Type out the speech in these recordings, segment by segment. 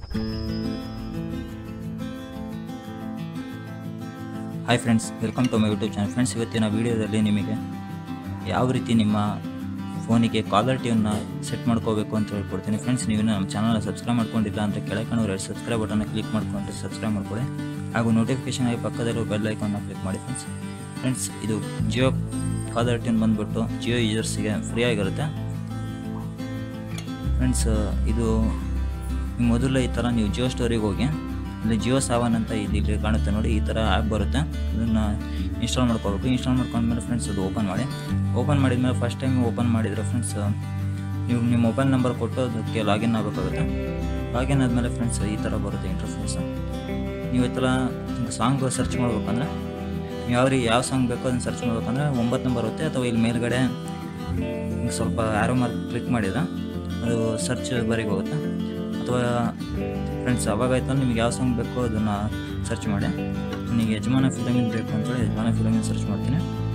hi friends welcome to my YouTube channel friends ಇವತ್ತಿನ ವೀಡಿಯೋದಲ್ಲಿ ನಿಮಗೆ ಯಾವ ರೀತಿ ನಿಮ್ಮ ಫೋನಿಗೆ ಕಾಲರ್ ಟ್ಯೂನ್ನ ಸೆಟ್ ಮಾಡ್ಕೋಬೇಕು ಅಂತ ಹೇಳ್ಕೊಡ್ತೀನಿ ಫ್ರೆಂಡ್ಸ್ ನೀವು ನಮ್ಮ ಚಾನಲ್ನ ಸಬ್ಸ್ಕ್ರೈಬ್ ಮಾಡ್ಕೊಂಡಿಲ್ಲ ಅಂತ ಕೆಳಕಣು ಎರಡು ಸಬ್ಸ್ಕ್ರೈಬ್ ಬಟನ್ನ ಕ್ಲಿಕ್ ಮಾಡ್ಕೊಂಡು ಸಬ್ಸ್ಕ್ರೈಬ್ ಮಾಡ್ಕೊಳ್ಳಿ ಹಾಗೂ ನೋಟಿಫಿಕೇಶನ್ ಆಗಿ ಪಕ್ಕದಲ್ಲಿರೋ ಬೆಲ್ ಐಕಾನ್ನ ಕ್ಲಿಕ್ ಮಾಡಿ ಫ್ರೆಂಡ್ಸ್ ಫ್ರೆಂಡ್ಸ್ ಇದು ಜಿಯೋ ಕಾಲರ್ ಟ್ಯೂನ್ ಬಂದುಬಿಟ್ಟು ಜಿಯೋ ಯೂಸರ್ಸಿಗೆ ಫ್ರೀ ಆಗಿರುತ್ತೆ ಫ್ರೆಂಡ್ಸ್ ಇದು ನೀವು ಮೊದಲು ಈ ಥರ ನೀವು ಜಿಯೋ ಸ್ಟೋರಿಗೆ ಹೋಗಿ ಇಲ್ಲಿ ಜಿಯೋ ಸಾವನ್ ಅಂತ ಇದು ಇಲ್ಲಿ ಕಾಣುತ್ತೆ ನೋಡಿ ಈ ಥರ ಆ್ಯಪ್ ಬರುತ್ತೆ ಅದನ್ನು ಇನ್ಸ್ಟಾಲ್ ಮಾಡ್ಕೋಬೇಕು ಇನ್ಸ್ಟಾಲ್ ಮಾಡ್ಕೊಂಡ್ಮೇಲೆ ಫ್ರೆಂಡ್ಸ್ ಅದು ಓಪನ್ ಮಾಡಿ ಓಪನ್ ಮಾಡಿದ್ಮೇಲೆ ಫಸ್ಟ್ ಟೈಮ್ ಓಪನ್ ಮಾಡಿದರೆ ಫ್ರೆಂಡ್ಸ್ ನೀವು ನಿಮ್ಮ ಮೊಬೈಲ್ ನಂಬರ್ ಕೊಟ್ಟು ಅದಕ್ಕೆ ಲಾಗಿನ್ ಆಗಬೇಕಾಗುತ್ತೆ ಲಾಗಿನ್ ಆದಮೇಲೆ ಫ್ರೆಂಡ್ಸ್ ಈ ಥರ ಬರುತ್ತೆ ಇಂಟರ್ಫೇಸ್ ನೀವು ಈ ಥರ ಸಾಂಗ್ ಸರ್ಚ್ ಮಾಡ್ಬೇಕಂದ್ರೆ ನೀವು ಯಾವ ರೀ ಯಾವ ಸಾಂಗ್ ಬೇಕೋ ಅದನ್ನು ಸರ್ಚ್ ಮಾಡ್ಬೇಕಂದ್ರೆ ಒಂಬತ್ತು ನಂಬರ್ ಬರುತ್ತೆ ಅಥವಾ ಇಲ್ಲಿ ಮೇಲ್ಗಡೆ ಹಿಂಗೆ ಸ್ವಲ್ಪ ಆರೋ ಮಾರ್ಕ್ ಕ್ಲಿಕ್ ಮಾಡಿದ್ರೆ ಅದು ಸರ್ಚ್ ಬರಿಗೆ ಹೋಗುತ್ತೆ ಅಥವಾ ಫ್ರೆಂಡ್ಸ್ ಅವಾಗಾಯ್ತು ನಿಮ್ಗೆ ಯಾವ ಸಾಂಗ್ ಬೇಕೋ ಅದನ್ನು ಸರ್ಚ್ ಮಾಡಿ ನನಗೆ ಯಜಮಾನ ಫಿಲಮಿನ್ ಬೇಕು ಅಂತೇಳಿ ಯಜಮಾನ ಫಿಲಮಿನ್ ಸರ್ಚ್ ಮಾಡ್ತೀನಿ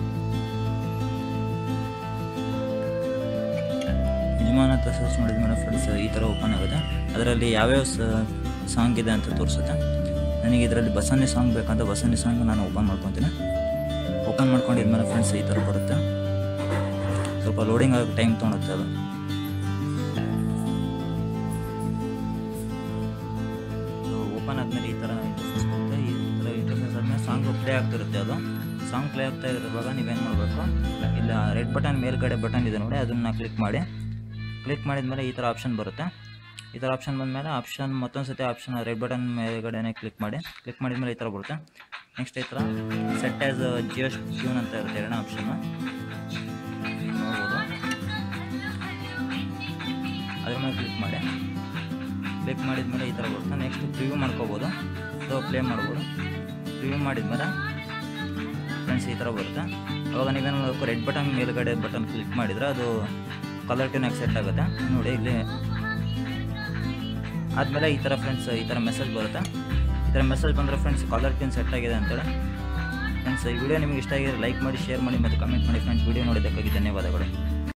ಯಜಮಾನ ಅಂತ ಸರ್ಚ್ ಮಾಡಿದ್ಮೇಲೆ ಫ್ರೆಂಡ್ಸ್ ಈ ಥರ ಓಪನ್ ಆಗುತ್ತೆ ಅದರಲ್ಲಿ ಯಾವ್ಯಾವ ಸಾಂಗ್ ಇದೆ ಅಂತ ತೋರಿಸುತ್ತೆ ನನಗೆ ಇದರಲ್ಲಿ ಬಸನ್ನಿ ಸಾಂಗ್ ಬೇಕಂತ ಬಸನ್ನಿ ಸಾಂಗ್ ನಾನು ಓಪನ್ ಮಾಡ್ಕೊತೀನಿ ಓಪನ್ ಮಾಡ್ಕೊಂಡಿದ್ಮೇಲೆ ಫ್ರೆಂಡ್ಸ್ ಈ ಥರ ಬರುತ್ತೆ ಸ್ವಲ್ಪ ಲೋಡಿಂಗ್ ಆಗೋಕ್ಕೆ ಟೈಮ್ ತೊಗೊಳುತ್ತೆ ಅದು ಓಪನ್ ಆದಮೇಲೆ ಈ ಥರ ಇಂಟರ್ಫೇಸ್ ಬರುತ್ತೆ ಈ ಥರ ಇಂಟರ್ಫೇಸ್ ಆದಮೇಲೆ ಸಾಂಗ್ ಪ್ಲೇ ಆಗ್ತಿರುತ್ತೆ ಅದು ಸಾಂಗ್ ಪ್ಲೇ ಆಗ್ತಾ ಇರುವಾಗ ನೀವೇನು ಮಾಡಬೇಕು ಇಲ್ಲ ರೆಡ್ ಬಟನ್ ಮೇಲ್ಗಡೆ ಬಟನ್ ಇದೆ ನೋಡಿ ಅದನ್ನು ಕ್ಲಿಕ್ ಮಾಡಿ ಕ್ಲಿಕ್ ಮಾಡಿದ್ಮೇಲೆ ಈ ಥರ ಆಪ್ಷನ್ ಬರುತ್ತೆ ಈ ಥರ ಆಪ್ಷನ್ ಬಂದಮೇಲೆ ಆಪ್ಷನ್ ಮತ್ತೊಂದು ಸತಿ ಆಪ್ಷನ್ ರೆಡ್ ಬಟನ್ ಮೇಲ್ಗಡೆನೇ ಕ್ಲಿಕ್ ಮಾಡಿ ಕ್ಲಿಕ್ ಮಾಡಿದ್ಮೇಲೆ ಈ ಥರ ಬರುತ್ತೆ ನೆಕ್ಸ್ಟ್ ಈ ಥರ ಸೆಟ್ ಆ್ಯಸ್ ಜಿಯೋ ಟ್ಯೂನ್ ಅಂತ ಇರುತ್ತೆ ಎರಡನೇ ಆಪ್ಷನ್ ನೋಡ್ಬೋದು ಅದ್ರ ಮೇಲೆ ಕ್ಲಿಕ್ ಮಾಡಿ ಕ್ಲಿಕ್ ಮಾಡಿದ್ಮೇಲೆ ಈ ಥರ ಬರುತ್ತೆ ನೆಕ್ಸ್ಟ್ ಪ್ರಿವ್ಯೂ ಮಾಡ್ಕೋಬೋದು ಅಥವಾ ಪ್ಲೇ ಮಾಡ್ಬೋದು ಪ್ರಿವ್ಯೂ ಮಾಡಿದ್ಮೇಲೆ ಫ್ರೆಂಡ್ಸ್ ಈ ಥರ ಬರುತ್ತೆ ಅವಾಗ ನೀವೇನು ಮಾಡಬೇಕು ರೆಡ್ ಬಟನ್ ಮೇಲ್ಗಡೆ ಬಟನ್ ಕ್ಲಿಕ್ ಮಾಡಿದರೆ ಅದು ಕಲರ್ ಟ್ಯೂನಾಗಿ ಸೆಟ್ ಆಗುತ್ತೆ ನೋಡಿ ಇಲ್ಲಿ ಆದಮೇಲೆ ಈ ಥರ ಫ್ರೆಂಡ್ಸ್ ಈ ಥರ ಮೆಸೇಜ್ ಬರುತ್ತೆ ಈ ಥರ ಮೆಸೇಜ್ ಬಂದರೆ ಫ್ರೆಂಡ್ಸ್ ಕಲರ್ ಟ್ಯೂನ್ ಸೆಟ್ ಆಗಿದೆ ಅಂತೇಳಿ ಫ್ರೆಂಡ್ಸ್ ಈ ವಿಡಿಯೋ ನಿಮಗೆ ಇಷ್ಟ ಆಗಿದೆ ಲೈಕ್ ಮಾಡಿ ಶೇರ್ ಮಾಡಿ ಮತ್ತು ಕಮೆಂಟ್ ಮಾಡಿ ಫ್ರೆಂಡ್ಸ್ ವಿಡಿಯೋ ನೋಡಿದ್ದಕ್ಕಾಗಿ ಧನ್ಯವಾದಗಳು